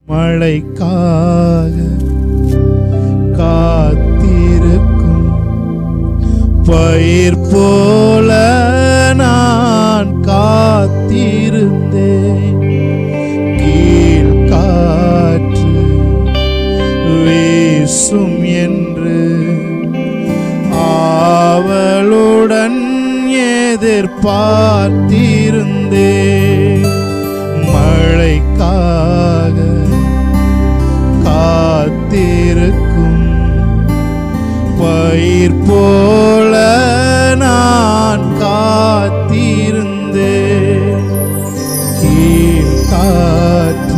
மழைக்காக காத்திருக்கும் பயிர் போல நான் காத்திருந்தேன் கீழ் காற்று வீசும் என்று ஆவலுடன் எதிர்பார்த்திருந்தேன் மழைக்காக காத்திருக்கும் பயிர் போல நான் காத்திருந்தேன் கீழ் காற்று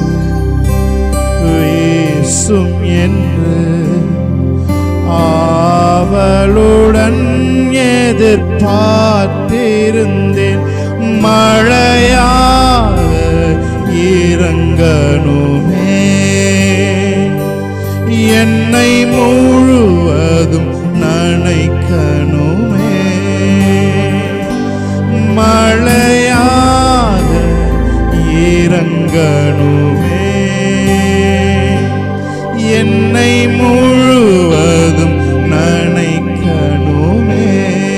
வீசும் என்று ஆவலுடன் எதிர்பார்த்திருந்தேன் மழையாக இறங்கணுமே என்னை முழுவதும் நனைக்கணுமே மழையாக இறங்கணுமே என்னை முழுவதும் நனைக்கணுமே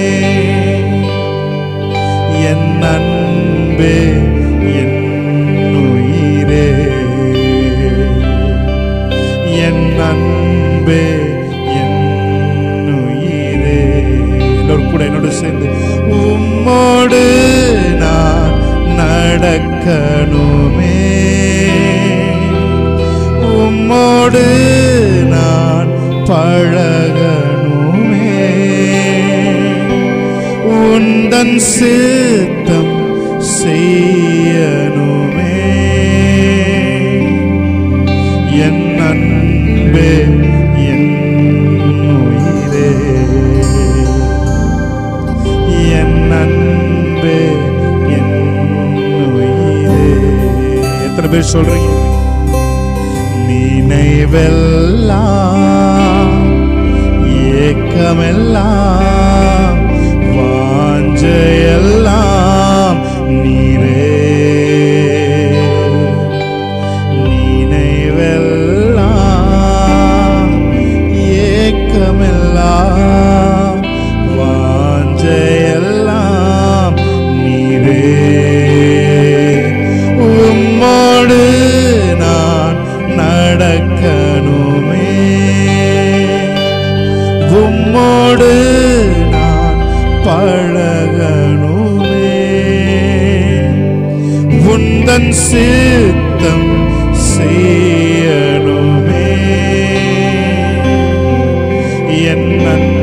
என் அன்பே என் உயிரே என் அன்பே என் உயிரே எல்லோரும் கூட என்னோடு சேர்ந்து உம்மோடு நான் நடக்கணுமே உம்மோடு நான் பழகணுமே உந்தன் சித்தம் செய்யணுமே என் அன்பே என் உயிரே என் அன்பே என் உயிரே எத்தனை பேர் சொல்றீங்க நினைவெல்லாம் ஏக்கமெல்லாம் வாஞ்சையெல்லாம் நீரே நினைவெல்லாம் ஏக்கமெல்லாம் வாஞ்சையெல்லாம் நீரே உம்மோடு நான் நடக்கணுமே உம்மோடு நான் பழகணுமே உந்தன் சித்தம் செய்யணுமே என் நன்